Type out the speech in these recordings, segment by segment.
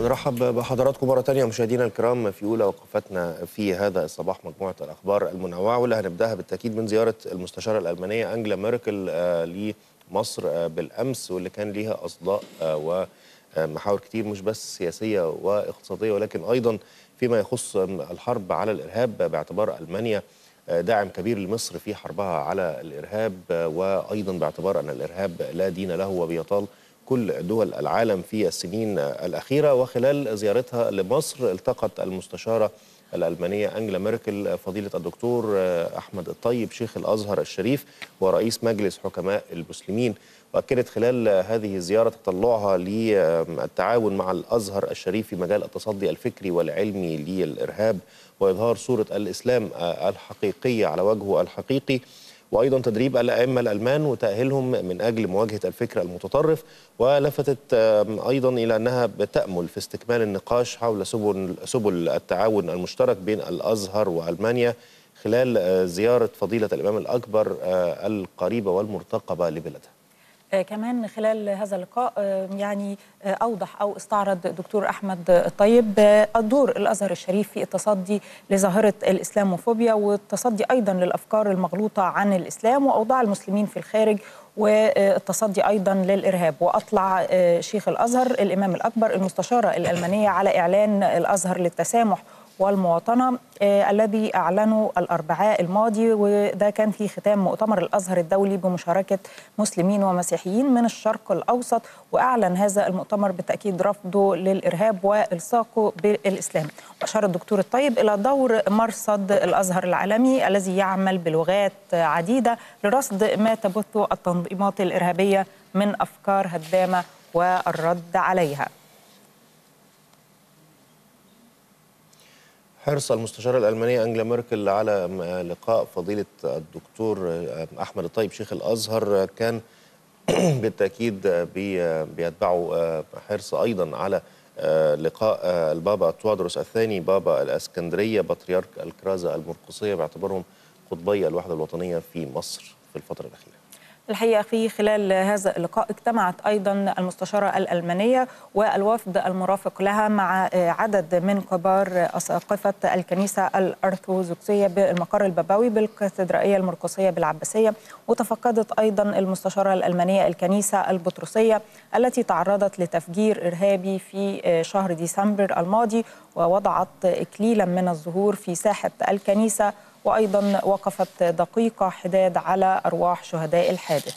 نرحب بحضراتكم مرة تانية مشاهدينا الكرام في أولى وقفتنا في هذا الصباح مجموعة الأخبار المنوعة واللي هنبدأها بالتأكيد من زيارة المستشارة الألمانية أنجلا ميركل لمصر بالأمس واللي كان ليها أصداء ومحاور كتير مش بس سياسية واقتصادية ولكن أيضا فيما يخص الحرب على الإرهاب باعتبار ألمانيا داعم كبير لمصر في حربها على الإرهاب وأيضا باعتبار أن الإرهاب لا دين له وبيطال كل دول العالم في السنين الأخيرة وخلال زيارتها لمصر التقت المستشارة الألمانية أنجلا ميركل فضيلة الدكتور أحمد الطيب شيخ الأزهر الشريف ورئيس مجلس حكماء المسلمين وأكدت خلال هذه الزيارة تطلعها للتعاون مع الأزهر الشريف في مجال التصدي الفكري والعلمي للإرهاب وإظهار صورة الإسلام الحقيقية على وجهه الحقيقي وايضا تدريب الائمه الالمان وتاهيلهم من اجل مواجهه الفكر المتطرف ولفتت ايضا الى انها بتامل في استكمال النقاش حول سبل سبل التعاون المشترك بين الازهر والمانيا خلال زياره فضيله الامام الاكبر القريبه والمرتقبه لبلادها. كمان خلال هذا اللقاء يعني اوضح او استعرض دكتور احمد الطيب دور الازهر الشريف في التصدي لظاهره الاسلاموفوبيا والتصدي ايضا للافكار المغلوطه عن الاسلام واوضاع المسلمين في الخارج والتصدي ايضا للارهاب واطلع شيخ الازهر الامام الاكبر المستشاره الالمانيه على اعلان الازهر للتسامح والمواطنة آه الذي أعلنه الأربعاء الماضي وده كان في ختام مؤتمر الأزهر الدولي بمشاركة مسلمين ومسيحيين من الشرق الأوسط وأعلن هذا المؤتمر بالتأكيد رفضه للإرهاب وإلصاقه بالإسلام وأشار الدكتور الطيب إلى دور مرصد الأزهر العالمي الذي يعمل بلغات عديدة لرصد ما تبثه التنظيمات الإرهابية من أفكار هدامة والرد عليها حرص المستشارة الألمانية أنجلا ميركل على لقاء فضيلة الدكتور أحمد الطيب شيخ الأزهر كان بالتأكيد بيتبعه حرص أيضا على لقاء البابا توادرس الثاني بابا الأسكندرية بطريرك الكرازة المرقصية باعتبارهم قطبي الوحدة الوطنية في مصر في الفترة الأخيرة الحقيقه في خلال هذا اللقاء اجتمعت ايضا المستشاره الالمانيه والوفد المرافق لها مع عدد من كبار اساقفه الكنيسه الارثوذكسيه بالمقر البابوي بالكاتدرائيه المرقسيه بالعباسيه وتفقدت ايضا المستشاره الالمانيه الكنيسه البطرسيه التي تعرضت لتفجير ارهابي في شهر ديسمبر الماضي ووضعت اكليلا من الزهور في ساحه الكنيسه وايضا وقفت دقيقه حداد على ارواح شهداء الحادث.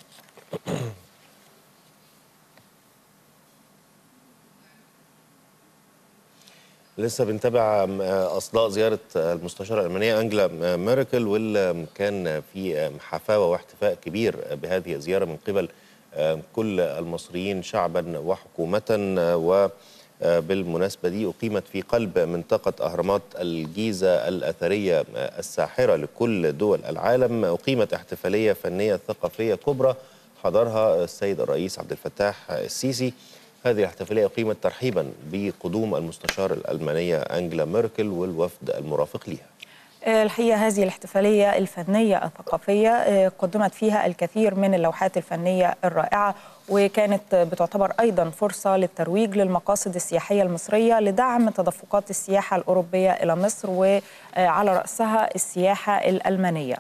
لسه بنتابع اصداء زياره المستشاره الالمانيه انجلا ميركل واللي كان في حفاوه واحتفاء كبير بهذه الزياره من قبل كل المصريين شعبا وحكومه و بالمناسبة دي أقيمت في قلب منطقة أهرامات الجيزة الأثرية الساحرة لكل دول العالم أقيمت احتفالية فنية ثقافية كبرى حضرها السيد الرئيس عبد الفتاح السيسي هذه الاحتفالية أقيمت ترحيبا بقدوم المستشار الألمانية أنجلا ميركل والوفد المرافق لها الحقيقة هذه الاحتفالية الفنية الثقافية قدمت فيها الكثير من اللوحات الفنية الرائعة وكانت بتعتبر أيضا فرصة للترويج للمقاصد السياحية المصرية لدعم تدفقات السياحة الأوروبية إلى مصر وعلى رأسها السياحة الألمانية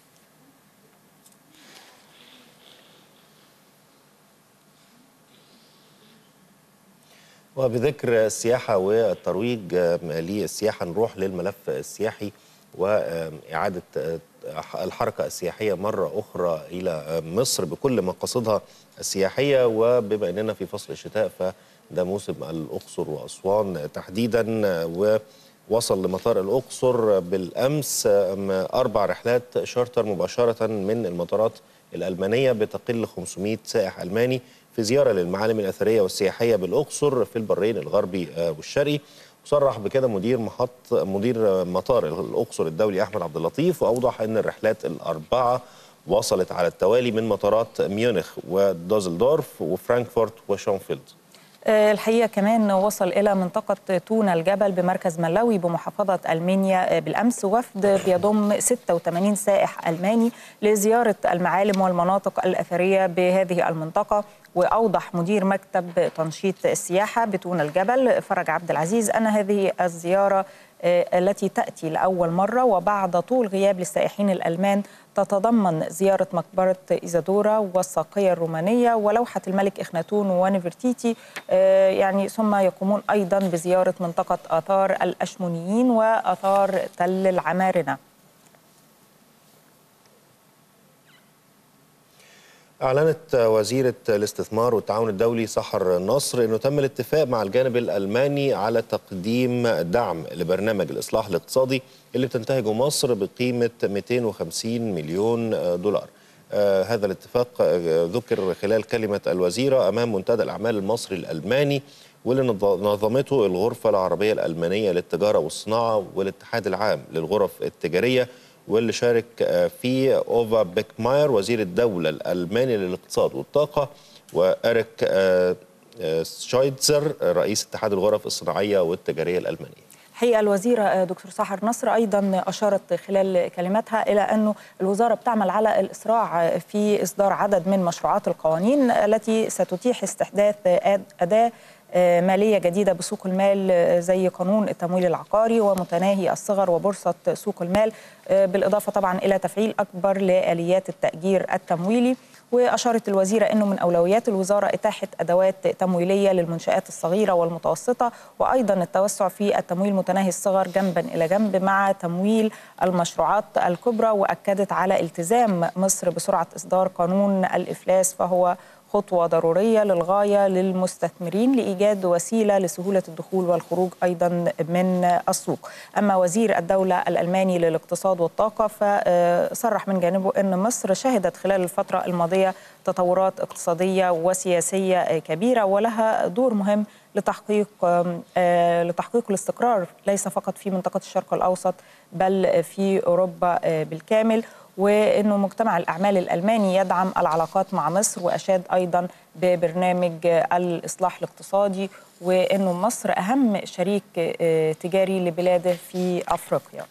وبذكر السياحة والترويج للسياحة نروح للملف السياحي وإعادة الحركة السياحية مرة أخرى إلى مصر بكل مقاصدها السياحية وبما أننا في فصل الشتاء فده موسم الأقصر وأسوان تحديدا ووصل لمطار الأقصر بالأمس أربع رحلات شارتر مباشرة من المطارات الألمانية بتقل 500 سائح ألماني في زيارة للمعالم الأثرية والسياحية بالأقصر في البرين الغربي والشرقي صرح بكده مدير محط مدير مطار الاقصر الدولي احمد عبد اللطيف واوضح ان الرحلات الاربعه وصلت على التوالي من مطارات ميونخ ودوزلدورف وفرانكفورت وشونفيلد الحقيقه كمان وصل الى منطقه تونا الجبل بمركز ملوي بمحافظه المنيا بالامس وفد بيضم 86 سائح الماني لزياره المعالم والمناطق الاثريه بهذه المنطقه واوضح مدير مكتب تنشيط السياحه بتونا الجبل فرج عبد العزيز ان هذه الزياره التي تاتي لاول مره وبعد طول غياب للسائحين الالمان تتضمن زيارة مقبرة إيزادورا والساقية الرومانية ولوحة الملك إخناتون ونفرتيتي يعني ثم يقومون أيضا بزيارة منطقة آثار الأشمونيين وآثار تل العمارنة أعلنت وزيرة الاستثمار والتعاون الدولي سحر نصر أنه تم الاتفاق مع الجانب الألماني على تقديم دعم لبرنامج الإصلاح الاقتصادي اللي بتنتهجه مصر بقيمة 250 مليون دولار آه هذا الاتفاق ذكر خلال كلمة الوزيرة أمام منتدى الأعمال المصري الألماني واللي نظمته الغرفة العربية الألمانية للتجارة والصناعة والاتحاد العام للغرف التجارية واللي شارك فيه أوفا بيكماير وزير الدولة الألماني للاقتصاد والطاقة وأريك شايتزر رئيس اتحاد الغرف الصناعية والتجارية الألمانية الحقيقه الوزيره دكتور سحر نصر ايضا اشارت خلال كلماتها الى انه الوزاره بتعمل على الاسراع في اصدار عدد من مشروعات القوانين التي ستتيح استحداث اداه ماليه جديده بسوق المال زي قانون التمويل العقاري ومتناهي الصغر وبورصه سوق المال بالاضافه طبعا الى تفعيل اكبر لاليات التاجير التمويلي واشارت الوزيره انه من اولويات الوزاره اتاحه ادوات تمويليه للمنشات الصغيره والمتوسطه وايضا التوسع في التمويل متناهي الصغر جنبا الى جنب مع تمويل المشروعات الكبرى واكدت على التزام مصر بسرعه اصدار قانون الافلاس فهو خطوة ضرورية للغاية للمستثمرين لإيجاد وسيلة لسهولة الدخول والخروج أيضا من السوق أما وزير الدولة الألماني للاقتصاد والطاقة فصرح من جانبه أن مصر شهدت خلال الفترة الماضية تطورات اقتصادية وسياسية كبيرة ولها دور مهم لتحقيق لتحقيق الاستقرار ليس فقط في منطقة الشرق الأوسط بل في أوروبا بالكامل وانه مجتمع الاعمال الالماني يدعم العلاقات مع مصر واشاد ايضا ببرنامج الاصلاح الاقتصادي وانه مصر اهم شريك تجاري لبلاده في افريقيا.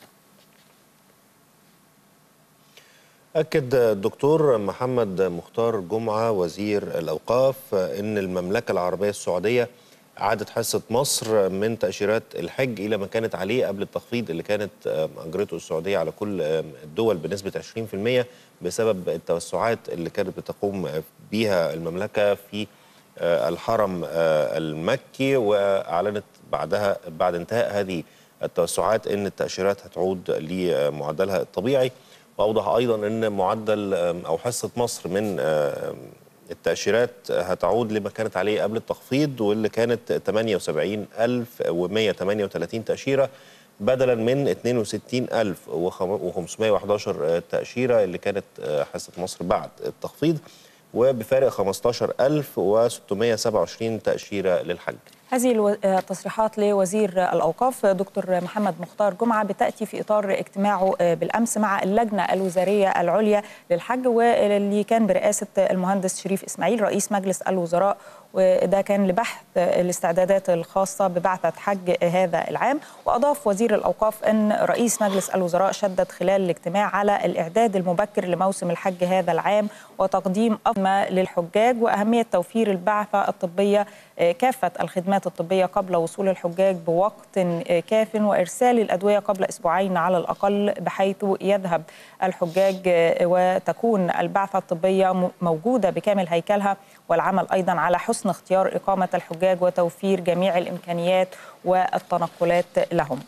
أكد الدكتور محمد مختار جمعة وزير الأوقاف أن المملكة العربية السعودية عادت حصة مصر من تأشيرات الحج إلى ما كانت عليه قبل التخفيض اللي كانت أجرته السعودية على كل الدول بنسبة 20% بسبب التوسعات اللي كانت بتقوم بيها المملكة في الحرم المكي وأعلنت بعدها بعد انتهاء هذه التوسعات أن التأشيرات هتعود لمعدلها الطبيعي وأوضح أيضا أن معدل أو حصة مصر من التأشيرات هتعود لما كانت عليه قبل التخفيض واللي كانت 78138 تأشيرة بدلا من 62511 تأشيرة اللي كانت حصة مصر بعد التخفيض وبفارق 15627 تأشيرة للحج هذه التصريحات لوزير الأوقاف دكتور محمد مختار جمعة بتأتي في إطار اجتماعه بالأمس مع اللجنة الوزارية العليا للحج واللي كان برئاسة المهندس شريف إسماعيل رئيس مجلس الوزراء وده كان لبحث الاستعدادات الخاصة ببعثة حج هذا العام وأضاف وزير الأوقاف أن رئيس مجلس الوزراء شدد خلال الاجتماع على الإعداد المبكر لموسم الحج هذا العام وتقديم أفضل للحجاج وأهمية توفير البعثة الطبية كافة الخدمات الطبية قبل وصول الحجاج بوقت كاف وإرسال الأدوية قبل أسبوعين على الأقل بحيث يذهب الحجاج وتكون البعثة الطبية موجودة بكامل هيكلها والعمل أيضا على حسن اختيار إقامة الحجاج وتوفير جميع الإمكانيات والتنقلات لهم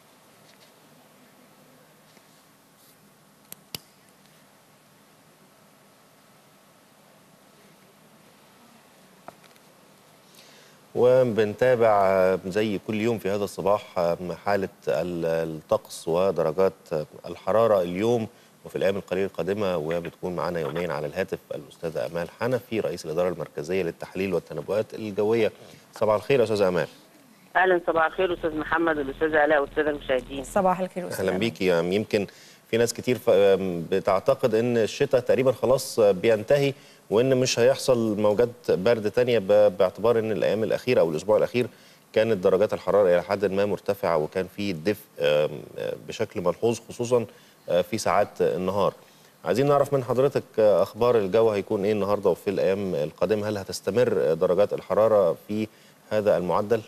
وبنتابع زي كل يوم في هذا الصباح حالة الطقس ودرجات الحرارة اليوم وفي الأيام القليلة القادمة وبتكون معنا يوميا على الهاتف الأستاذة أمال حنفي رئيس الإدارة المركزية للتحليل والتنبؤات الجوية صباح الخير يا أستاذة أمال اهلا صباح الخير استاذ محمد والاستاذ علاء والساده المشاهدين صباح الخير أستاذ أهلا بيكي يمكن في ناس كتير بتعتقد ان الشتاء تقريبا خلاص بينتهي وان مش هيحصل موجات برد تانية ب- باعتبار ان الايام الاخيره او الاسبوع الاخير كانت درجات الحراره الى حد ما مرتفعه وكان في دفء آم، آه، بشكل ملحوظ خصوصا آه، في ساعات النهار. عايزين نعرف من حضرتك آه، اخبار الجو هيكون ايه النهارده وفي الايام القادمه هل هتستمر آه، درجات الحراره في هذا المعدل؟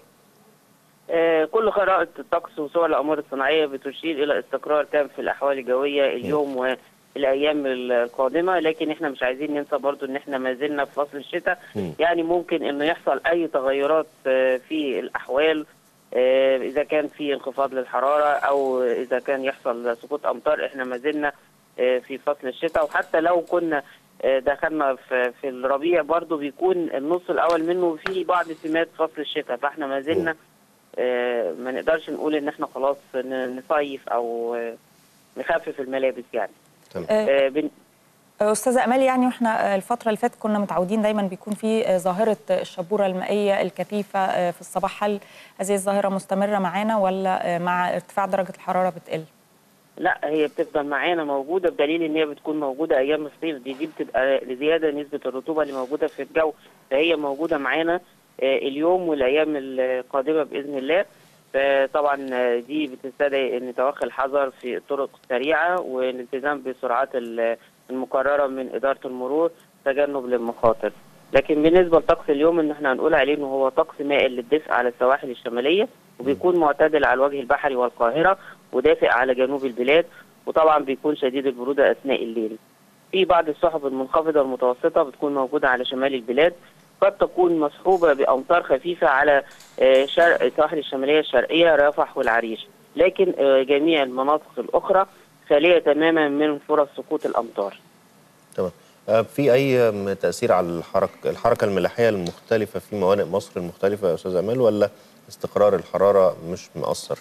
آه، كل خرائط الطقس وصور الأقمار الصناعية بتشير إلى استقرار تام في الأحوال الجوية اليوم والأيام القادمة لكن إحنا مش عايزين ننسى برضو إن إحنا ما زلنا في فصل الشتاء مم. يعني ممكن إنه يحصل أي تغيرات آه، في الأحوال آه، إذا كان في انخفاض للحرارة أو إذا كان يحصل سقوط أمطار إحنا ما زلنا آه، في فصل الشتاء وحتى لو كنا آه، دخلنا في في الربيع برضو بيكون النص الأول منه في بعض سمات فصل الشتاء فإحنا ما زلنا آه، ما نقدرش نقول ان احنا خلاص ن- نصيف او آه، نخفف الملابس يعني تمام. آه، بن- استاذه امال يعني واحنا الفتره اللي فاتت كنا متعودين دايما بيكون في ظاهره الشبوره المائيه الكثيفه في الصباح هل هذه الظاهره مستمره معانا ولا مع ارتفاع درجه الحراره بتقل لا هي بتفضل معانا موجوده بدليل ان هي بتكون موجوده ايام الصيف دي دي بتبقى لزياده نسبه الرطوبه اللي موجوده في الجو فهي موجوده معانا آه، اليوم والايام القادمه باذن الله فطبعا آه، دي بتستدعي ان توخي الحذر في الطرق السريعه والالتزام بالسرعات ال- المقرره من اداره المرور تجنب للمخاطر لكن بالنسبه لطقس اليوم ان احنا هنقول عليه ان هو طقس مائل للدفء على السواحل الشماليه وبيكون معتدل على الوجه البحري والقاهره ودافئ على جنوب البلاد وطبعا بيكون شديد البروده اثناء الليل. في بعض السحب المنخفضه والمتوسطه بتكون موجوده على شمال البلاد قد تكون مصحوبه بامطار خفيفه على آه، شرق السواحل الشماليه الشرقيه رفح والعريش لكن آه، جميع المناطق الاخرى خاليه تماما من فرص سقوط الامطار. تمام آه، في اي آم، تاثير على الحركه الحركه الملاحيه المختلفه في موانئ مصر المختلفه يا استاذ امال ولا استقرار الحراره مش مؤثر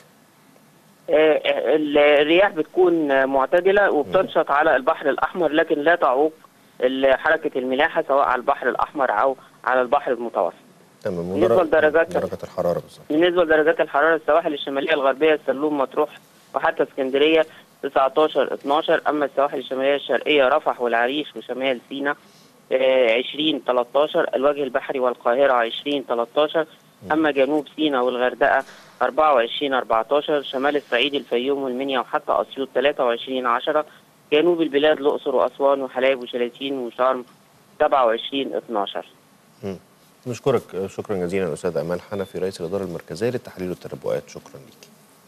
آه، ال- الرياح بتكون آه، معتدلة وبتنشط على البحر الأحمر لكن لا تعوق ال- حركة الملاحة سواء على البحر الأحمر أو على البحر المتوسط تمام بالنسبة ودرجة- لدرجات- درجه الحراره بالظبط بالنسبة لدرجات الحرارة السواحل الشمالية الغربية السلوم مطروح وحتى اسكندرية 19 12 أما السواحل الشمالية الشرقية رفح والعريش وشمال سيناء آه، 20 13 الوجه البحري والقاهرة 20 13 أما جنوب سيناء والغردقة 24 14 شمال الصعيد الفيوم والمنيا وحتى أسيوط 23 10 جنوب البلاد الأقصر وأسوان وحلايب وشلاتين وشرم 27 12 نشكرك آه، شكرا جزيلا استاذ امال حنفي رئيس الاداره المركزيه للتحليل والتنبؤات شكرا ليك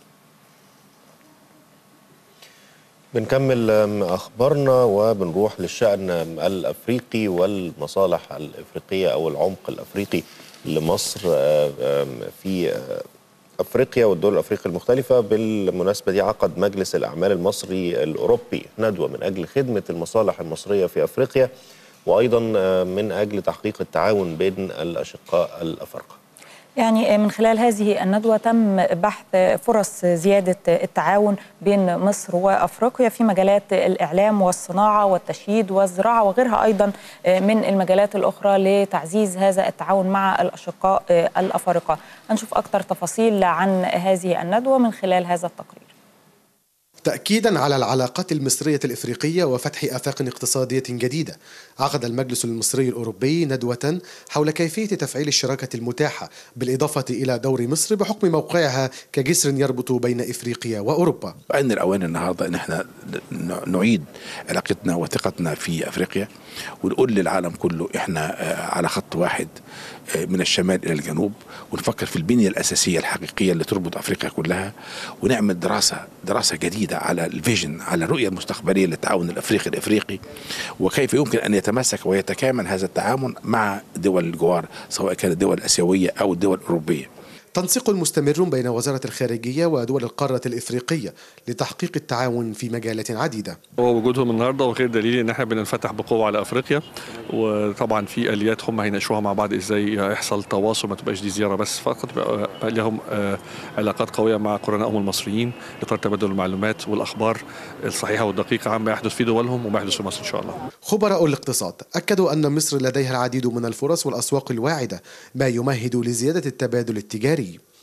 بنكمل آم، اخبارنا وبنروح للشان آم، الافريقي والمصالح الافريقيه او العمق الافريقي لمصر آه، آم، في آه، افريقيا والدول الافريقيه المختلفه بالمناسبه دي عقد مجلس الاعمال المصري الاوروبي ندوه من اجل خدمه المصالح المصريه في افريقيا وايضا آه، من اجل تحقيق التعاون بين الاشقاء الافارقه يعني من خلال هذه الندوة تم بحث فرص زيادة التعاون بين مصر وأفريقيا في مجالات الإعلام والصناعة والتشييد والزراعة وغيرها أيضا من المجالات الأخرى لتعزيز هذا التعاون مع الأشقاء الأفارقة هنشوف أكثر تفاصيل عن هذه الندوة من خلال هذا التقرير تأكيدا على العلاقات المصرية الإفريقية وفتح آفاق اقتصادية جديدة عقد المجلس المصري الأوروبي ندوة حول كيفية تفعيل الشراكة المتاحة بالإضافة إلى دور مصر بحكم موقعها كجسر يربط بين إفريقيا وأوروبا وأن الأوان النهاردة أن احنا نعيد علاقتنا وثقتنا في أفريقيا ونقول للعالم كله احنا آه، على خط واحد آه، من الشمال إلى الجنوب ونفكر في البنية الأساسية الحقيقية اللي تربط أفريقيا كلها ونعمل دراسة دراسة جديدة على الفيجن على الرؤية المستقبلية للتعاون الأفريقي الإفريقي وكيف يمكن أن يتماسك ويتكامل هذا التعاون مع دول الجوار سواء كانت الدول الآسيوية أو الدول الأوروبية تنسيق مستمر بين وزارة الخارجية ودول القارة الإفريقية لتحقيق التعاون في مجالات عديدة هو وجودهم النهارده وغير دليل ان احنا بننفتح بقوه على افريقيا وطبعا في اليات هم هيناقشوها مع بعض ازاي يحصل تواصل ما تبقاش دي زياره بس فقط يبقى لهم آه، علاقات قويه مع قرنائهم المصريين لإطار تبادل المعلومات والاخبار الصحيحه والدقيقه عما يحدث في دولهم وما يحدث في مصر ان شاء الله. خبراء الاقتصاد أكدوا أن مصر لديها العديد من الفرص والأسواق الواعدة ما يمهد لزيادة التبادل التجاري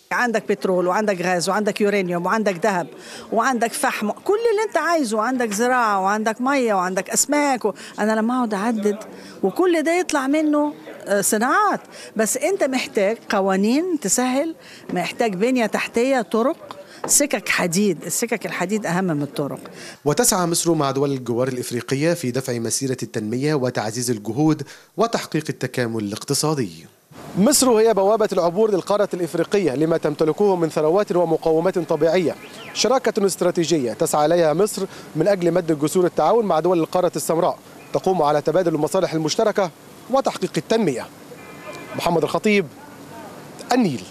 عندك بترول وعندك غاز وعندك يورانيوم وعندك ذهب وعندك فحم كل اللي انت عايزه وعندك زراعه وعندك ميه وعندك اسماك و... انا لما اقعد اعدد وكل ده يطلع منه آه، صناعات بس انت محتاج قوانين تسهل محتاج بنيه تحتيه طرق سكك حديد السكك الحديد اهم من الطرق وتسعى مصر مع دول الجوار الإفريقية في دفع مسيرة التنمية وتعزيز الجهود وتحقيق التكامل الاقتصادي مصر هي بوابة العبور للقارة الإفريقية لما تمتلكه من ثروات ومقومات طبيعية شراكة استراتيجية تسعى إليها مصر من أجل مد جسور التعاون مع دول القارة السمراء تقوم على تبادل المصالح المشتركة وتحقيق التنمية محمد الخطيب النيل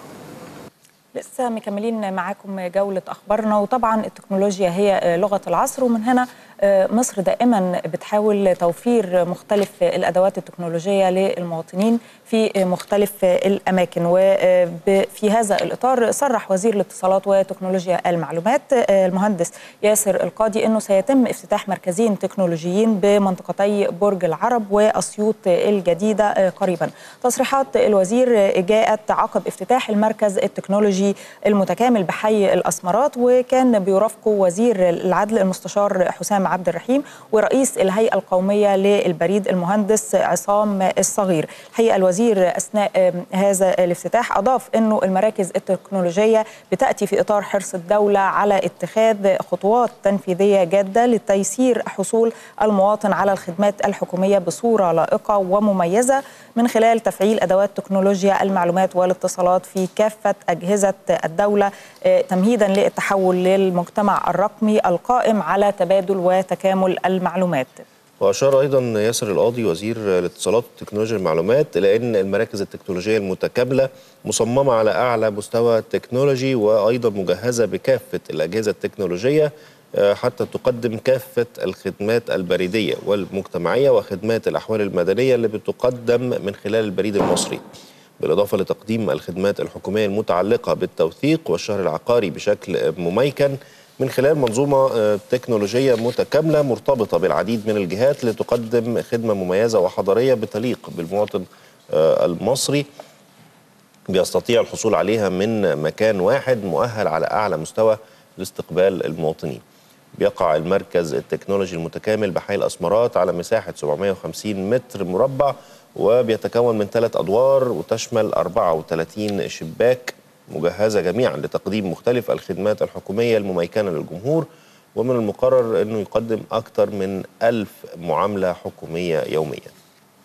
لسه مكملين معاكم جولة أخبارنا وطبعا التكنولوجيا هي لغة العصر ومن هنا مصر دائما بتحاول توفير مختلف الأدوات التكنولوجية للمواطنين في مختلف الأماكن وفي هذا الإطار صرح وزير الاتصالات وتكنولوجيا المعلومات المهندس ياسر القاضي أنه سيتم افتتاح مركزين تكنولوجيين بمنطقتي برج العرب وأسيوط الجديدة قريبا تصريحات الوزير جاءت عقب افتتاح المركز التكنولوجي المتكامل بحي الأسمرات وكان بيرافقه وزير العدل المستشار حسام عبد الرحيم ورئيس الهيئة القومية للبريد المهندس عصام الصغير الحقيقة الوزير أثناء هذا الافتتاح أضاف أنه المراكز التكنولوجية بتأتي في إطار حرص الدولة على اتخاذ خطوات تنفيذية جادة لتيسير حصول المواطن على الخدمات الحكومية بصورة لائقة ومميزة من خلال تفعيل أدوات تكنولوجيا المعلومات والاتصالات في كافة أجهزة الدولة تمهيدا للتحول للمجتمع الرقمي القائم على تبادل وتكامل المعلومات وأشار أيضا ياسر القاضي وزير الاتصالات وتكنولوجيا المعلومات إلى أن المراكز التكنولوجية المتكاملة مصممة على أعلى مستوى تكنولوجي وأيضا مجهزة بكافة الأجهزة التكنولوجية حتى تقدم كافة الخدمات البريدية والمجتمعية وخدمات الأحوال المدنية اللي بتقدم من خلال البريد المصري بالإضافة لتقديم الخدمات الحكومية المتعلقة بالتوثيق والشهر العقاري بشكل مميكن من خلال منظومة تكنولوجية متكاملة مرتبطة بالعديد من الجهات لتقدم خدمة مميزة وحضارية بتليق بالمواطن المصري بيستطيع الحصول عليها من مكان واحد مؤهل على أعلى مستوى لاستقبال المواطنين بيقع المركز التكنولوجي المتكامل بحي الأسمرات على مساحة 750 متر مربع وبيتكون من ثلاث أدوار وتشمل 34 شباك مجهزة جميعا لتقديم مختلف الخدمات الحكومية المميكنة للجمهور ومن المقرر أنه يقدم أكثر من ألف معاملة حكومية يوميا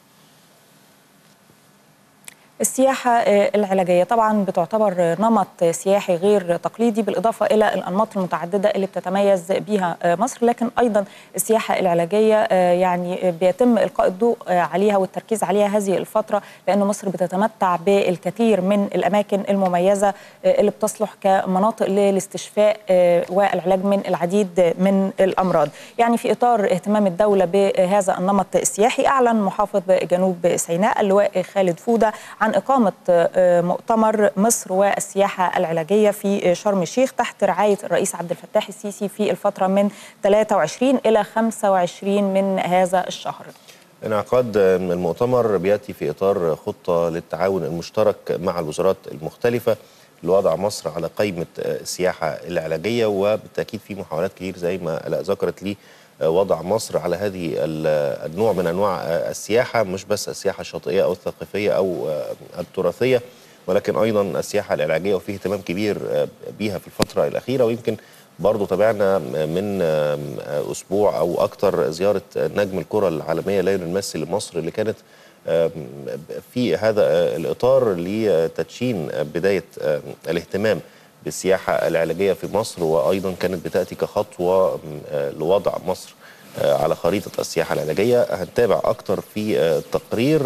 السياحة العلاجية طبعا بتعتبر نمط سياحي غير تقليدي بالإضافة إلى الأنماط المتعددة اللي بتتميز بها مصر لكن أيضا السياحة العلاجية يعني بيتم إلقاء الضوء عليها والتركيز عليها هذه الفترة لأن مصر بتتمتع بالكثير من الأماكن المميزة اللي بتصلح كمناطق للاستشفاء والعلاج من العديد من الأمراض يعني في إطار اهتمام الدولة بهذا النمط السياحي أعلن محافظ جنوب سيناء اللواء خالد فودة عن إقامة مؤتمر مصر والسياحة العلاجية في شرم الشيخ تحت رعاية الرئيس عبد الفتاح السيسي في الفترة من 23 إلى 25 من هذا الشهر انعقاد المؤتمر بياتي في اطار خطه للتعاون المشترك مع الوزارات المختلفه لوضع مصر على قائمه السياحه العلاجيه وبالتاكيد في محاولات كتير زي ما الاء ذكرت لي وضع مصر على هذه النوع من انواع السياحه مش بس السياحه الشاطئيه او الثقافيه او التراثيه ولكن ايضا السياحه العلاجيه وفيه اهتمام كبير بيها في الفتره الاخيره ويمكن برضو تابعنا من اسبوع او اكثر زياره نجم الكره العالميه ليونيل ميسي لمصر اللي كانت في هذا الاطار لتدشين بدايه الاهتمام بالسياحه العلاجيه في مصر وايضا كانت بتاتي كخطوه لوضع مصر على خريطه السياحه العلاجيه هنتابع اكثر في التقرير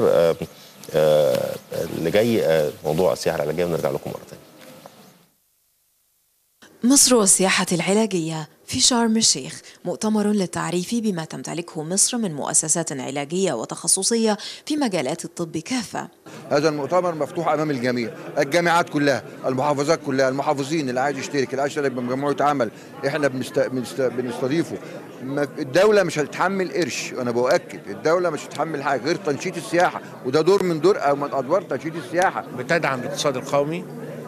اللي جاي موضوع السياحه العلاجيه ونرجع لكم مره ثانيه مصر والسياحة العلاجية في شرم الشيخ مؤتمر للتعريف بما تمتلكه مصر من مؤسسات علاجية وتخصصية في مجالات الطب كافة هذا المؤتمر مفتوح أمام الجميع الجامعات كلها المحافظات كلها المحافظين اللي عايز يشترك اللي عايز يشترك بمجموعة عمل احنا بنست... بنست... بنستضيفه الدولة مش هتتحمل قرش أنا بؤكد الدولة مش هتتحمل حاجة غير تنشيط السياحة وده دور من دور أو من أدوار تنشيط السياحة بتدعم الاقتصاد القومي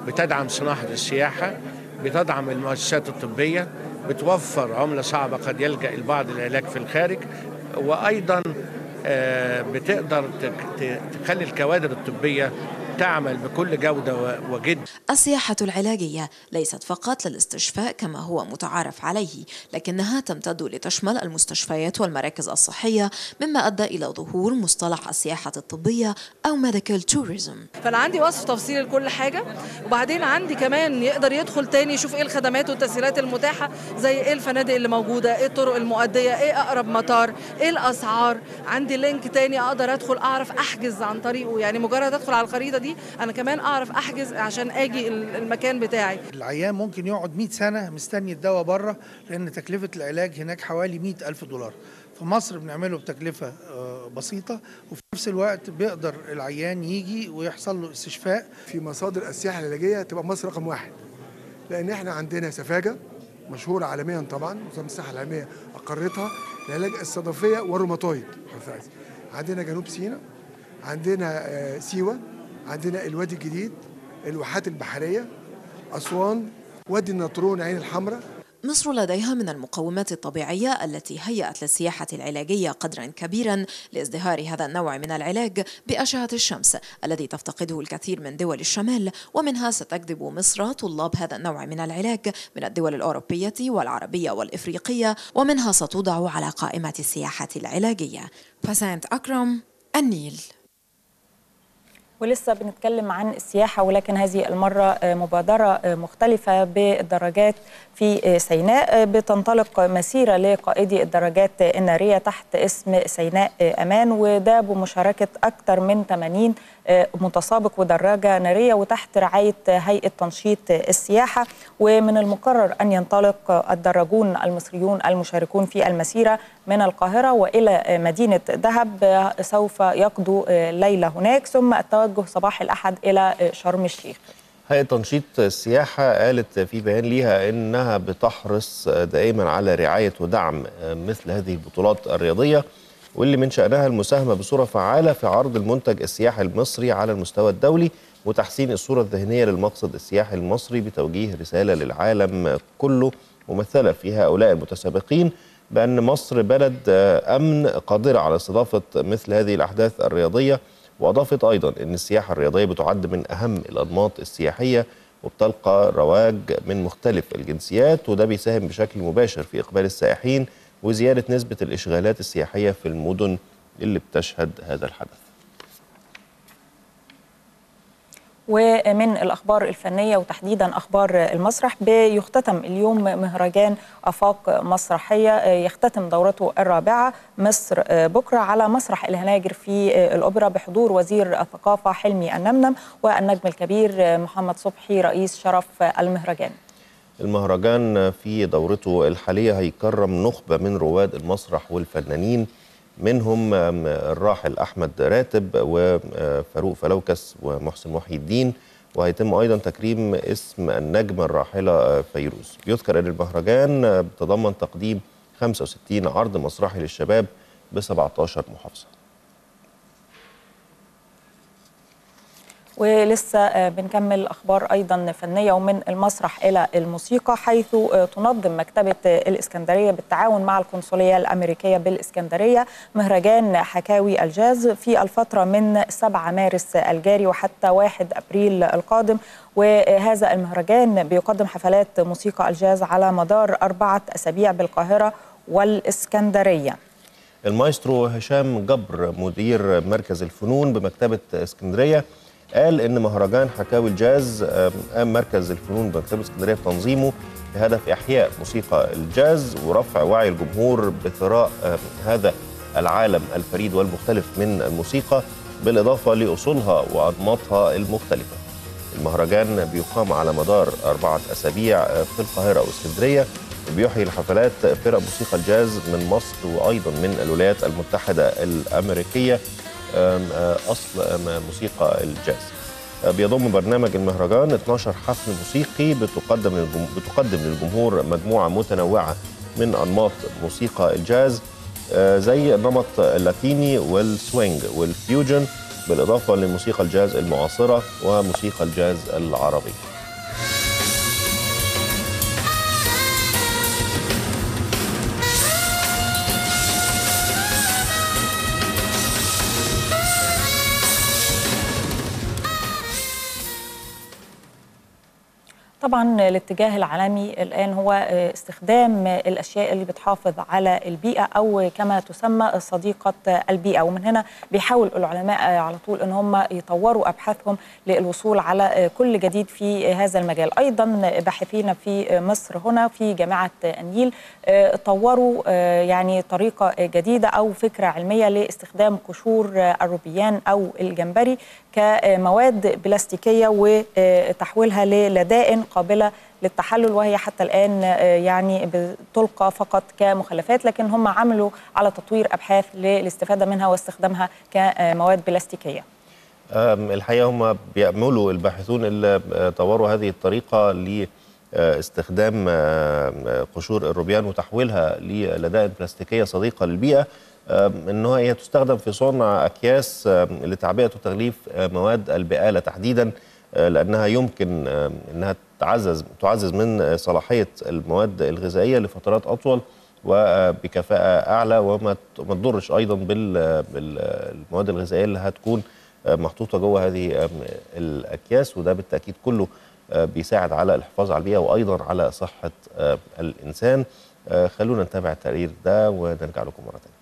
بتدعم صناعة السياحة بتدعم المؤسسات الطبية بتوفر عملة صعبة قد يلجأ البعض للعلاج في الخارج وأيضا آه، بتقدر تك- ت- تخلي الكوادر الطبية تعمل بكل جودة و- وجد السياحة العلاجية ليست فقط للاستشفاء كما هو متعارف عليه لكنها تمتد لتشمل المستشفيات والمراكز الصحية مما أدى إلى ظهور مصطلح السياحة الطبية أو medical tourism فانا عندي وصف تفصيلي لكل حاجه وبعدين عندي كمان يقدر يدخل تاني يشوف ايه الخدمات والتسهيلات المتاحه زي ايه الفنادق اللي موجوده ايه الطرق المؤديه ايه اقرب مطار ايه الاسعار عندي لينك تاني اقدر ادخل اعرف احجز عن طريقه يعني مجرد ادخل على الخريطه دي انا كمان اعرف احجز عشان اجي ال- المكان بتاعي العيان ممكن يقعد 100 سنة مستني الدواء بره لأن تكلفة العلاج هناك حوالي 100 ألف دولار في مصر بنعمله بتكلفة آه، بسيطة وفي نفس الوقت بيقدر العيان يجي ويحصل له استشفاء في مصادر السياحه العلاجيه تبقى مصر رقم واحد لان احنا عندنا سفاجه مشهوره عالميا طبعا وزاره الصحه العالميه اقرتها لعلاج الصدفيه والروماتويد arthritis. عندنا جنوب سيناء عندنا آه، سيوه عندنا الوادي الجديد الواحات البحريه اسوان وادي النطرون عين الحمراء مصر لديها من المقومات الطبيعية التي هيأت للسياحة العلاجية قدرا كبيرا لازدهار هذا النوع من العلاج بأشعة الشمس الذي تفتقده الكثير من دول الشمال ومنها ستجذب مصر طلاب هذا النوع من العلاج من الدول الأوروبية والعربية والإفريقية ومنها ستوضع على قائمة السياحة العلاجية بسنت أكرم النيل ولسه بنتكلم عن السياحة ولكن هذه المرة آه، مبادرة آه، مختلفة بالدراجات في آه، سيناء آه، بتنطلق مسيرة لقائدي الدراجات آه، النارية تحت اسم سيناء آه، أمان وده بمشاركة أكثر من 80 آه، متسابق ودراجة نارية وتحت رعاية آه، هيئة تنشيط آه، السياحة ومن المقرر أن ينطلق آه، الدراجون المصريون المشاركون في المسيرة من القاهرة وإلى آه، مدينة دهب آه، سوف يقضوا آه، ليلة هناك ثم التوجه صباح الأحد إلى آه، شرم الشيخ هيئة تنشيط السياحة قالت في بيان ليها إنها بتحرص دائما على رعاية ودعم مثل هذه البطولات الرياضية واللي من شأنها المساهمة بصورة فعالة في عرض المنتج السياحي المصري على المستوى الدولي وتحسين الصورة الذهنية للمقصد السياحي المصري بتوجيه رسالة للعالم كله ممثلة في هؤلاء المتسابقين بأن مصر بلد أمن قادرة على استضافة مثل هذه الأحداث الرياضية وأضافت أيضا أن السياحة الرياضية بتعد من أهم الأنماط السياحية وبتلقى رواج من مختلف الجنسيات وده بيساهم بشكل مباشر في إقبال السائحين وزيادة نسبة الإشغالات السياحية في المدن اللي بتشهد هذا الحدث ومن الأخبار الفنية وتحديدا أخبار المسرح بيختتم اليوم مهرجان أفاق مسرحية يختتم دورته الرابعة مصر بكرة على مسرح الهناجر في الأوبرا بحضور وزير الثقافة حلمي النمنم والنجم الكبير محمد صبحي رئيس شرف المهرجان المهرجان في دورته الحالية هيكرم نخبة من رواد المسرح والفنانين منهم الراحل أحمد راتب وفاروق فلوكس ومحسن محي الدين وهيتم أيضا تكريم اسم النجمة الراحلة فيروز يذكر أن المهرجان بتضمن تقديم 65 عرض مسرحي للشباب ب 17 محافظة ولسه بنكمل اخبار ايضا فنيه ومن المسرح الى الموسيقى حيث تنظم مكتبه الاسكندريه بالتعاون مع القنصليه الامريكيه بالاسكندريه مهرجان حكاوي الجاز في الفتره من 7 مارس الجاري وحتى 1 ابريل القادم وهذا المهرجان بيقدم حفلات موسيقى الجاز على مدار اربعه اسابيع بالقاهره والاسكندريه المايسترو هشام جبر مدير مركز الفنون بمكتبه اسكندريه قال ان مهرجان حكاوي الجاز قام مركز الفنون بمكتبه اسكندريه بتنظيمه بهدف احياء موسيقى الجاز ورفع وعي الجمهور بثراء هذا العالم الفريد والمختلف من الموسيقى بالاضافه لاصولها وانماطها المختلفه. المهرجان بيقام على مدار اربعه اسابيع في القاهره واسكندريه وبيحيي الحفلات فرق موسيقى الجاز من مصر وايضا من الولايات المتحده الامريكيه اصل موسيقى الجاز بيضم برنامج المهرجان 12 حفل موسيقي بتقدم بتقدم للجمهور مجموعه متنوعه من انماط موسيقى الجاز زي النمط اللاتيني والسوينج والفيوجن بالاضافه لموسيقى الجاز المعاصره وموسيقى الجاز العربي طبعا الاتجاه العالمي الان هو استخدام الاشياء اللي بتحافظ على البيئه او كما تسمى صديقه البيئه ومن هنا بيحاول العلماء على طول ان هم يطوروا ابحاثهم للوصول على كل جديد في هذا المجال ايضا باحثين في مصر هنا في جامعه النيل طوروا يعني طريقه جديده او فكره علميه لاستخدام قشور الروبيان او الجمبري كمواد بلاستيكيه وتحويلها للدائن قابله للتحلل وهي حتى الان يعني بتلقى فقط كمخلفات لكن هم عملوا على تطوير ابحاث للاستفاده منها واستخدامها كمواد بلاستيكيه. الحقيقه هم بيعملوا الباحثون اللي طوروا هذه الطريقه ل استخدام قشور الروبيان وتحويلها للدائن بلاستيكيه صديقه للبيئه ان هي تستخدم في صنع اكياس لتعبئه وتغليف مواد البقاله تحديدا لانها يمكن انها تعزز تعزز من صلاحيه المواد الغذائيه لفترات اطول وبكفاءه اعلى وما ما تضرش ايضا بالمواد الغذائيه اللي هتكون محطوطه جوه هذه الاكياس وده بالتاكيد كله بيساعد على الحفاظ على البيئه وايضا على صحه الانسان خلونا نتابع التقرير ده ونرجع لكم مره ثانيه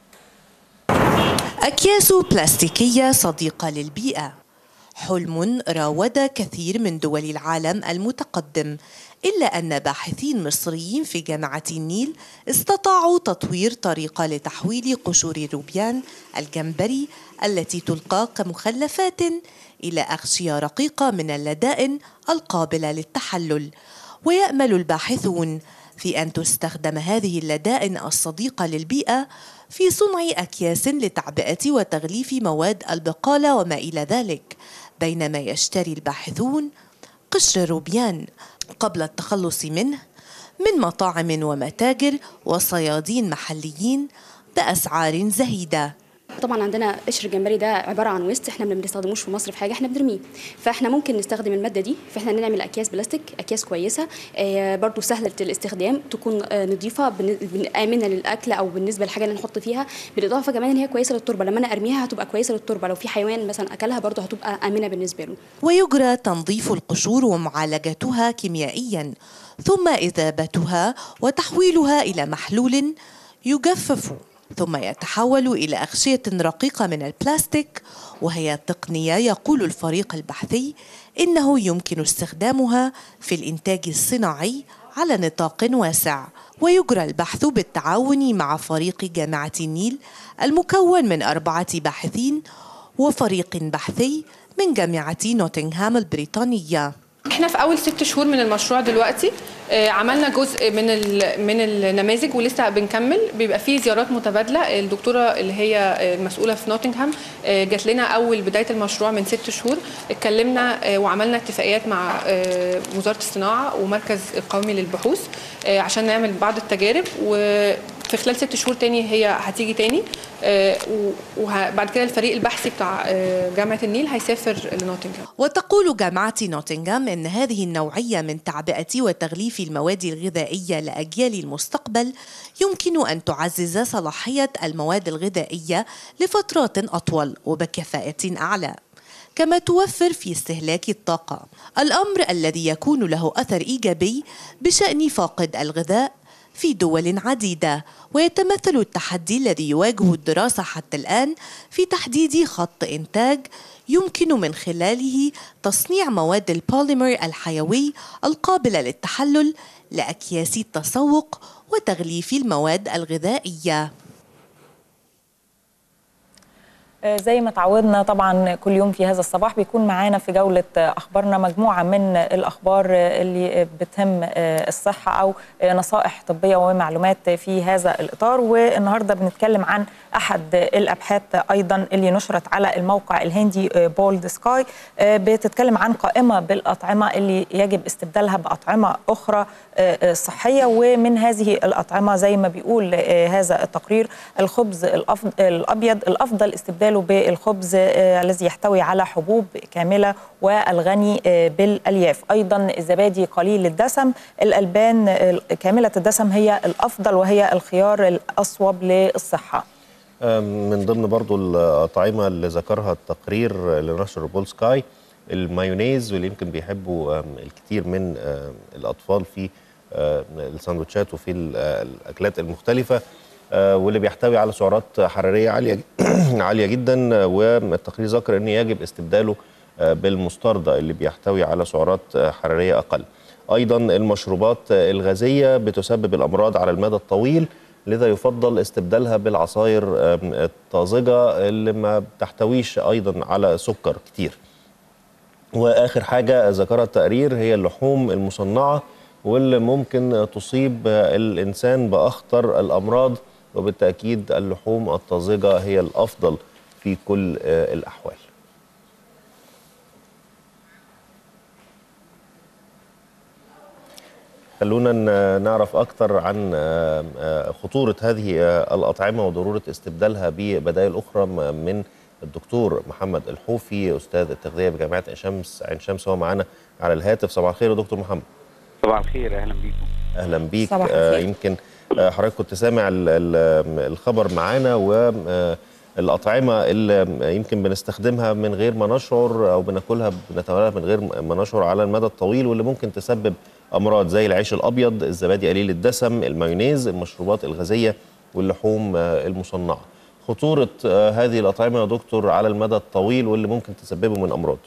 أكياس بلاستيكية صديقة للبيئة حلم راود كثير من دول العالم المتقدم إلا أن باحثين مصريين في جامعة النيل استطاعوا تطوير طريقة لتحويل قشور الروبيان الجمبري التي تلقى كمخلفات إلى أغشية رقيقة من اللدائن القابلة للتحلل ويأمل الباحثون في أن تستخدم هذه اللدائن الصديقة للبيئة في صنع أكياس لتعبئة وتغليف مواد البقالة وما إلى ذلك بينما يشتري الباحثون قشر الروبيان قبل التخلص منه من مطاعم ومتاجر وصيادين محليين بأسعار زهيدة طبعا عندنا قشر الجمبري ده عباره عن ويست احنا ما بنستخدموش في مصر في حاجه احنا بنرميه فاحنا ممكن نستخدم الماده دي فاحنا نعمل اكياس بلاستيك اكياس كويسه آه برضو سهله الاستخدام تكون آه نظيفه امنه للاكل او بالنسبه للحاجه اللي نحط فيها بالاضافه كمان ان هي كويسه للتربه لما انا ارميها هتبقى كويسه للتربه لو في حيوان مثلا اكلها برضو هتبقى امنه بالنسبه له ويجرى تنظيف القشور ومعالجتها كيميائيا ثم اذابتها وتحويلها الى محلول يجفف ثم يتحول إلى أغشية رقيقة من البلاستيك وهي تقنية يقول الفريق البحثي إنه يمكن استخدامها في الإنتاج الصناعي على نطاق واسع ويجرى البحث بالتعاون مع فريق جامعة النيل المكون من أربعة باحثين وفريق بحثي من جامعة نوتنغهام البريطانية احنا في اول ست شهور من المشروع دلوقتي آه، عملنا جزء من من النماذج ولسه بنكمل بيبقى فيه زيارات متبادله الدكتوره اللي هي المسؤوله في نوتنغهام آه، جات لنا اول بدايه المشروع من ست شهور اتكلمنا آه، وعملنا اتفاقيات مع وزاره الصناعه ومركز القومي للبحوث عشان نعمل بعض التجارب وفي خلال ست شهور تاني هي هتيجي تاني وبعد كده الفريق البحثي بتاع جامعه النيل هيسافر لنوتنغهام وتقول جامعه نوتنغهام ان هذه النوعيه من تعبئه وتغليف المواد الغذائيه لاجيال المستقبل يمكن ان تعزز صلاحيه المواد الغذائيه لفترات اطول وبكفاءه اعلى كما توفر في استهلاك الطاقه الامر الذي يكون له اثر ايجابي بشان فاقد الغذاء في دول عديدة ويتمثل التحدي الذي يواجه الدراسة حتى الآن في تحديد خط إنتاج يمكن من خلاله تصنيع مواد البوليمر الحيوي القابلة للتحلل لأكياس التسوق وتغليف المواد الغذائية زي ما تعودنا طبعا كل يوم في هذا الصباح بيكون معانا في جولة أخبارنا مجموعة من الأخبار اللي بتهم الصحة أو نصائح طبية ومعلومات في هذا الإطار والنهاردة بنتكلم عن أحد الأبحاث أيضا اللي نشرت على الموقع الهندي بولد سكاي بتتكلم عن قائمة بالأطعمة اللي يجب استبدالها بأطعمة أخرى صحية ومن هذه الأطعمة زي ما بيقول هذا التقرير الخبز الأبيض الأفضل استبداله بالخبز الذي يحتوي على حبوب كاملة والغني بالألياف أيضا الزبادي قليل الدسم الألبان كاملة الدسم هي الأفضل وهي الخيار الأصوب للصحة من ضمن برضو الأطعمة اللي ذكرها التقرير لنشر بول سكاي المايونيز واللي يمكن بيحبوا آم، الكثير من آم، الاطفال في آم، الساندوتشات وفي ال- آه، الاكلات المختلفه آه، واللي بيحتوي على سعرات حراريه عاليه عاليه جدا آه، والتقرير ذكر ان يجب استبداله آه، بالمستردة اللي بيحتوي على سعرات آه، حراريه اقل. ايضا المشروبات آه، الغازيه بتسبب الامراض على المدى الطويل لذا يفضل استبدالها بالعصاير آم، الطازجه اللي ما بتحتويش ايضا على سكر كتير. واخر حاجه ذكرها التقرير هي اللحوم المصنعه واللي ممكن تصيب الانسان باخطر الامراض وبالتاكيد اللحوم الطازجه هي الافضل في كل آه، الاحوال. خلونا ن- نعرف اكثر عن آه، آه، خطوره هذه آه، الاطعمه وضروره استبدالها ببدائل اخرى م- من الدكتور محمد الحوفي استاذ التغذيه بجامعه عين شمس عين شمس هو معانا على الهاتف صباح الخير يا دكتور محمد صباح الخير اهلا بيكم اهلا بيك صباح آه الخير. يمكن آه حضرتك كنت سامع ال- ال- الخبر معانا والأطعمة اللي يمكن بنستخدمها من غير ما نشعر أو بناكلها بنتناولها من غير ما نشعر على المدى الطويل واللي ممكن تسبب أمراض زي العيش الأبيض الزبادي قليل الدسم المايونيز المشروبات الغازية واللحوم آه، المصنعة خطورة آه، هذه الأطعمة يا دكتور على المدى الطويل واللي ممكن تسببه من أمراض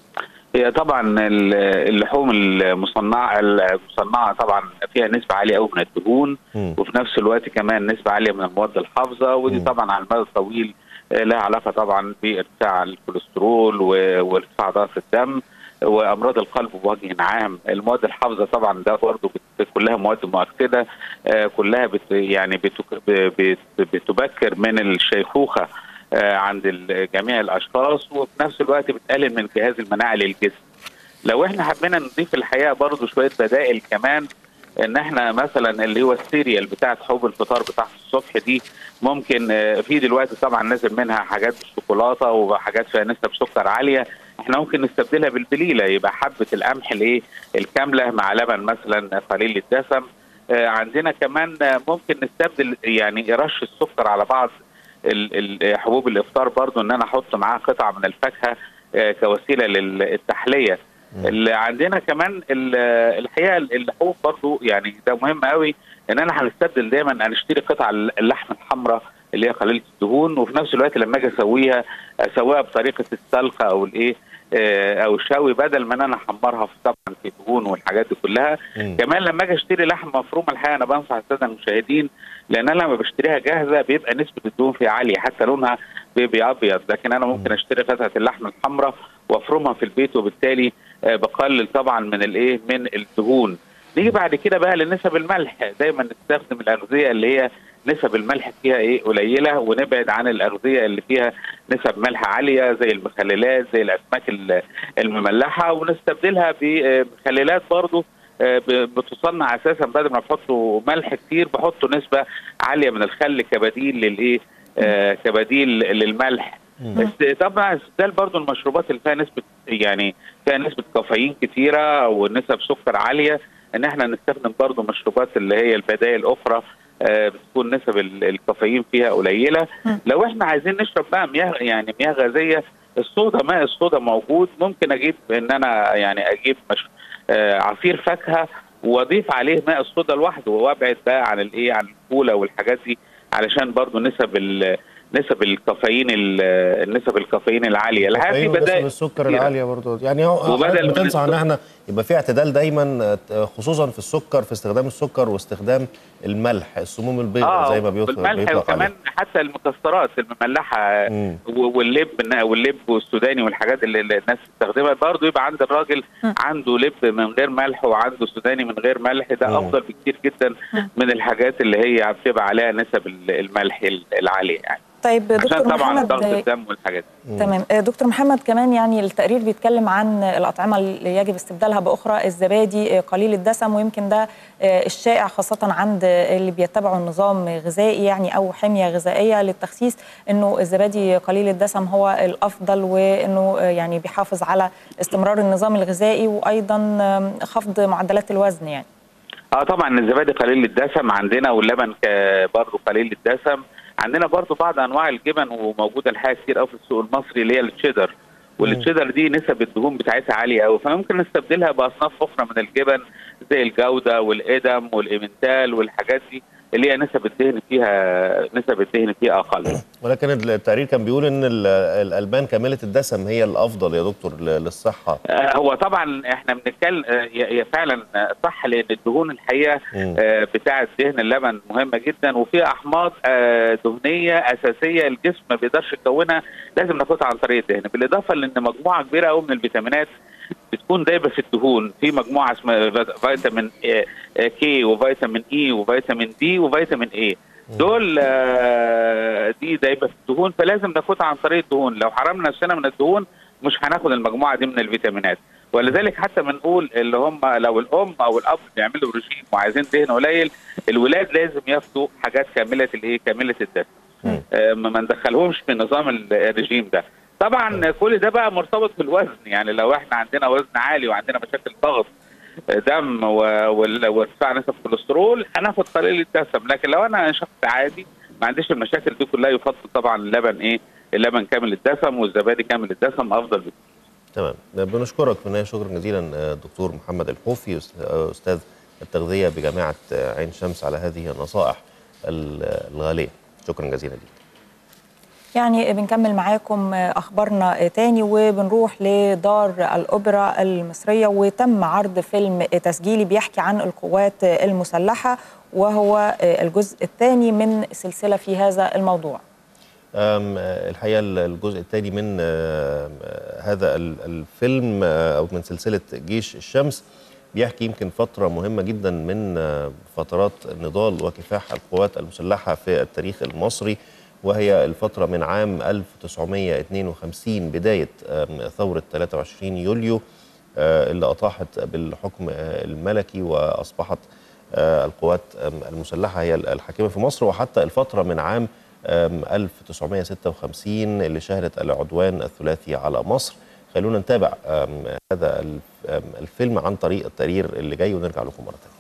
هي طبعا ال- اللحوم المصنعه المصنعه طبعا فيها نسبه عاليه قوي من الدهون وفي نفس الوقت كمان نسبه عاليه من المواد الحافظه ودي طبعا على المدى الطويل آه، لها علاقه طبعا بارتفاع الكوليسترول و- وارتفاع ضغط الدم وامراض القلب بوجه عام المواد الحافظه طبعا ده برضه بت- كلها مواد مؤكده آه، كلها بت يعني بتك- ب- بت- بتبكر من الشيخوخه آه، عند ال- جميع الاشخاص وفي نفس الوقت بتقلل من جهاز المناعه للجسم لو احنا حبينا نضيف الحقيقه برضو شويه بدائل كمان ان احنا مثلا اللي هو السيريال بتاعت حب الفطار بتاعت الصبح دي ممكن آه، في دلوقتي طبعا نازل منها حاجات بالشوكولاته وحاجات فيها نسب سكر عاليه احنا ممكن نستبدلها بالبليله يبقى حبه القمح الايه الكامله مع لبن مثلا قليل الدسم آه، عندنا كمان آه، ممكن نستبدل يعني رش السكر على بعض ال- ال- حبوب الافطار برضو ان انا احط معاه قطعه من الفاكهه آه، كوسيله للتحليه اللي عندنا كمان ال- الحقيقه اللحوم برضو يعني ده مهم قوي ان انا هنستبدل دايما هنشتري قطع اللحم الحمراء اللي هي قليله الدهون وفي نفس الوقت لما اجي اسويها اسويها بطريقه السلق او الايه آه، او الشوي بدل ما انا احمرها في طبعا في دهون والحاجات دي كلها كمان لما اجي اشتري لحم مفرومه الحقيقه انا بنصح الساده المشاهدين لان انا لما بشتريها جاهزه بيبقى نسبه الدهون فيها عاليه حتى لونها بيبقى ابيض لكن انا ممكن اشتري قطعه اللحم الحمراء وافرمها في البيت وبالتالي آه، بقلل طبعا من الايه من الدهون نيجي بعد كده بقى لنسب الملح دايما نستخدم الاغذيه اللي هي نسب الملح فيها ايه قليله ونبعد عن الاغذيه اللي فيها نسب ملح عاليه زي المخللات زي الاسماك ال- المملحه ونستبدلها بمخللات برضو آه، ب- بتصنع اساسا بدل ما بحطوا ملح كتير بحطوا نسبه عاليه من الخل كبديل للايه آه، كبديل للملح بس طبعا استبدال برضو المشروبات اللي فيها نسبه يعني فيها نسبه كافيين كتيره ونسب سكر عاليه ان احنا نستخدم برضو مشروبات اللي هي البدائل الاخرى آه، بتكون نسب ال- الكافيين فيها قليله لو احنا عايزين نشرب بقى مياه يعني مياه غازيه الصودا ماء الصودا موجود ممكن اجيب ان انا يعني اجيب مش آه، عصير فاكهه واضيف عليه ماء الصودا لوحده وابعد بقى عن الايه عن الكولا والحاجات دي علشان برضو نسب ال- نسب الكافيين ال- نسب الكافيين العاليه الحقيقه في كافيين ونسب بدائل السكر كتيرة. العاليه برضه يعني هو وبدل حضرتك من بتنصح ان السكر- احنا يبقى في اعتدال دايما آه، خصوصا في السكر في استخدام السكر واستخدام الملح السموم البيضاء زي ما بيطلق بالملح بيطلق وكمان عليه حتى المكسرات المملحه و- واللب واللب والسوداني والحاجات اللي اللي الناس تستخدمها برضه يبقى عند الراجل عنده لب من غير ملح وعنده سوداني من غير ملح ده افضل بكتير جدا من الحاجات اللي هي بتبقى عليها نسب ال- الملح العاليه يعني طيب عشان دكتور طبعا محمد ضغط الدم والحاجات دي تمام آه، دكتور محمد كمان يعني التقرير بيتكلم عن الأطعمة اللي يجب استبدالها بأخرى الزبادي آه، قليل الدسم ويمكن ده آه، الشائع خاصة عند اللي بيتبعوا نظام غذائي يعني أو حمية غذائية للتخسيس إنه الزبادي قليل الدسم هو الأفضل وإنه آه، يعني بيحافظ على استمرار النظام الغذائي وأيضا آم، خفض معدلات الوزن يعني اه طبعا الزبادي قليل الدسم عندنا واللبن ك- برضه قليل الدسم عندنا برضه بعض انواع الجبن وموجوده الحقيقه كتير قوي في السوق المصري اللي هي التشيدر والتشيدر دي نسب الدهون بتاعتها عاليه قوي فممكن نستبدلها باصناف اخرى من الجبن زي الجوده والادم والايمنتال والحاجات دي اللي هي نسب الدهن فيها نسب الدهن فيها اقل ولكن التقرير كان بيقول ان ال- الالبان كامله الدسم هي الافضل يا دكتور ل- للصحه آه، هو طبعا احنا بنتكلم آه، هي هي فعلا آه، صح لان الدهون الحقيقه آه، بتاعه دهن اللبن مهمه جدا وفي احماض آه، دهنيه اساسيه الجسم ما بيقدرش يكونها لازم ناخدها عن طريق الدهن بالاضافه لان مجموعه كبيره قوي من الفيتامينات بتكون دايبه في الدهون في مجموعه اسمها فيتامين آه، آه، كي وفيتامين اي وفيتامين دي وفيتامين اي دول آه، دي دايبه في الدهون فلازم ناخدها عن طريق الدهون لو حرمنا نفسنا من الدهون مش هناخد المجموعه دي من الفيتامينات ولذلك حتى بنقول اللي هم لو الام او الاب بيعملوا رجيم وعايزين دهن قليل الولاد لازم ياخدوا حاجات كامله الايه كامله الدسم آه، ما ما ندخلهمش في نظام ال- الرجيم ده طبعا كل ده بقى مرتبط بالوزن يعني لو احنا عندنا وزن عالي وعندنا مشاكل ضغط آه، دم و- وال- وارتفاع نسب الكوليسترول هناخد قليل الدسم لكن لو انا شخص عادي ما عنديش المشاكل دي كلها يفضل طبعا اللبن ايه اللبن كامل الدسم والزبادي كامل الدسم افضل بكتير تمام بنشكرك في النهايه شكرا جزيلا آه، دكتور محمد الحوفي أست- آه، استاذ التغذيه بجامعه آه، عين شمس على هذه النصائح ال- الغاليه شكرا جزيلا لك يعني بنكمل معاكم اخبارنا تاني وبنروح لدار الاوبرا المصريه وتم عرض فيلم تسجيلي بيحكي عن القوات المسلحه وهو الجزء الثاني من سلسله في هذا الموضوع أم، آه، الحقيقه ال- الجزء الثاني من آه، آه، هذا ال- الفيلم آه، او من سلسله جيش الشمس بيحكي يمكن فتره مهمه جدا من آه، فترات نضال وكفاح القوات المسلحه في التاريخ المصري وهي الفتره من عام 1952 بدايه آم، ثوره 23 يوليو آه، اللي اطاحت بالحكم آه، الملكي واصبحت آه، القوات آم، المسلحه هي الحاكمه في مصر وحتى الفتره من عام آم، 1956 اللي شهدت العدوان الثلاثي على مصر خلونا نتابع آم، هذا الف- آم، الفيلم عن طريق التقرير اللي جاي ونرجع لكم مره ثانيه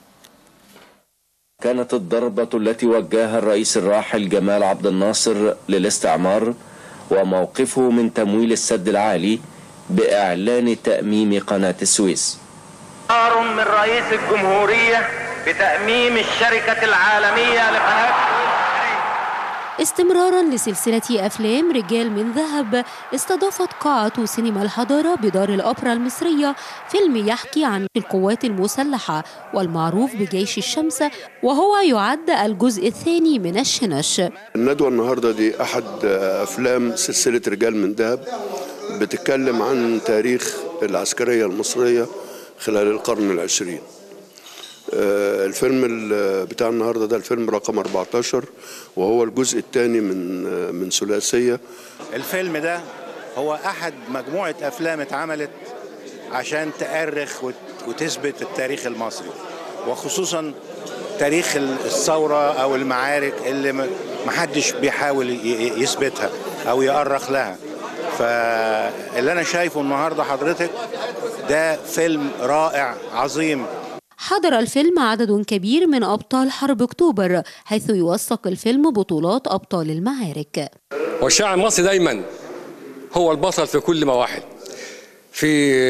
كانت الضربة التي وجهها الرئيس الراحل جمال عبد الناصر للاستعمار وموقفه من تمويل السد العالي بإعلان تأميم قناة السويس قرار من رئيس الجمهورية بتأميم الشركة العالمية لقناة استمرارا لسلسلة أفلام رجال من ذهب استضافت قاعة سينما الحضارة بدار الأوبرا المصرية فيلم يحكي عن القوات المسلحة والمعروف بجيش الشمس وهو يعد الجزء الثاني من الشنش الندوة النهاردة دي أحد أفلام سلسلة رجال من ذهب بتتكلم عن تاريخ العسكرية المصرية خلال القرن العشرين آه، الفيلم ال- بتاع النهاردة ده الفيلم رقم 14 وهو الجزء الثاني من آه، من ثلاثية الفيلم ده هو احد مجموعه افلام اتعملت عشان تأرخ وت- وتثبت التاريخ المصري وخصوصا تاريخ الثوره او المعارك اللي م- محدش بيحاول ي- ي- يثبتها او يأرخ لها فاللي انا شايفه النهارده حضرتك ده فيلم رائع عظيم حضر الفيلم عدد كبير من أبطال حرب أكتوبر حيث يوثق الفيلم بطولات أبطال المعارك والشعب المصري دايما هو البطل في كل مواحد في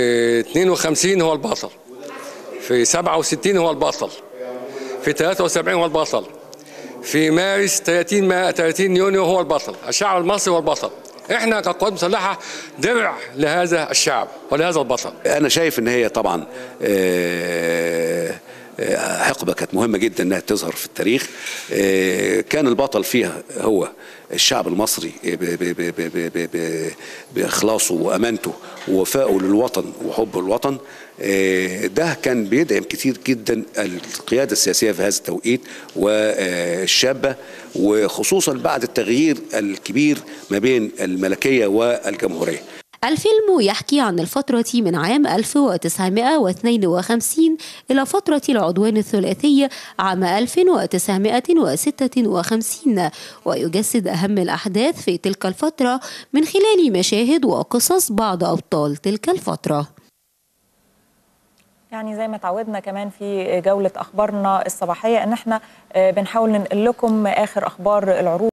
52 هو البطل في 67 هو البطل في 73 هو البطل في مارس 30 ما 30 يونيو هو البطل الشعب المصري هو البطل احنا كقوات مسلحه درع لهذا الشعب ولهذا البطل انا شايف ان هي طبعا آه، آه، حقبه كانت مهمه جدا انها تظهر في التاريخ آه، كان البطل فيها هو الشعب المصري ب- ب- ب- ب- ب- ب- ب- باخلاصه وامانته ووفائه للوطن وحبه للوطن آه، ده كان بيدعم كتير جدا القياده السياسيه في هذا التوقيت والشابه وخصوصا بعد التغيير الكبير ما بين الملكيه والجمهوريه الفيلم يحكي عن الفترة من عام 1952 إلى فترة العدوان الثلاثي عام 1956 ويجسد أهم الأحداث في تلك الفترة من خلال مشاهد وقصص بعض أبطال تلك الفترة يعني زي ما تعودنا كمان في جولة أخبارنا الصباحية إن احنا آه، بنحاول ننقل لكم آخر أخبار العروض